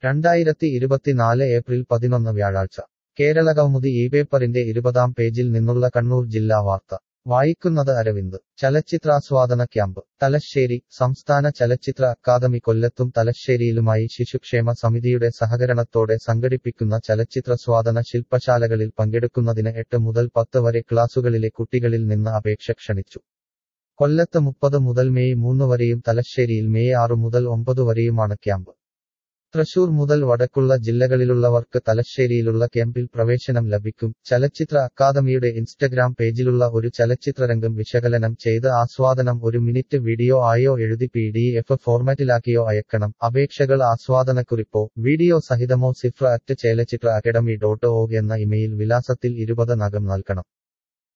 രണ്ടായിരത്തി ഇരുപത്തിനാല് ഏപ്രിൽ പതിനൊന്ന് വ്യാഴാഴ്ച കേരള കൗമുദി ഈ പേപ്പറിന്റെ ഇരുപതാം പേജിൽ നിന്നുള്ള കണ്ണൂർ ജില്ലാ വാർത്ത വായിക്കുന്നത് അരവിന്ദ് ചലച്ചിത്രാസ്വാദന ക്യാമ്പ് തലശ്ശേരി സംസ്ഥാന ചലച്ചിത്ര അക്കാദമി കൊല്ലത്തും തലശ്ശേരിയിലുമായി ശിശുക്ഷേമ സമിതിയുടെ സഹകരണത്തോടെ സംഘടിപ്പിക്കുന്ന ചലച്ചിത്രസ്വാദന ശില്പശാലകളിൽ പങ്കെടുക്കുന്നതിന് എട്ട് മുതൽ പത്ത് വരെ ക്ലാസുകളിലെ കുട്ടികളിൽ നിന്ന് അപേക്ഷ ക്ഷണിച്ചു കൊല്ലത്ത് മുപ്പത് മുതൽ മെയ് മൂന്ന് വരെയും തലശ്ശേരിയിൽ മെയ് ആറ് മുതൽ ഒമ്പത് വരെയുമാണ് ക്യാമ്പ് തൃശൂർ മുതൽ വടക്കുള്ള ജില്ലകളിലുള്ളവർക്ക് തലശ്ശേരിയിലുള്ള ക്യാമ്പിൽ പ്രവേശനം ലഭിക്കും ചലച്ചിത്ര അക്കാദമിയുടെ ഇൻസ്റ്റഗ്രാം പേജിലുള്ള ഒരു ചലച്ചിത്രരംഗം വിശകലനം ചെയ്ത് ആസ്വാദനം ഒരു മിനിറ്റ് വീഡിയോ ആയോ എഴുതി പി ഡി എഫ് ഫോർമാറ്റിലാക്കിയോ അയക്കണം അപേക്ഷകൾ ആസ്വാദനക്കുറിപ്പോ വീഡിയോ സഹിതമോ സിഫ്ര at Chalachitra academy dot org എന്ന ഇമെയിൽ വിലാസത്തിൽ ഇരുപത് നകം നൽകണം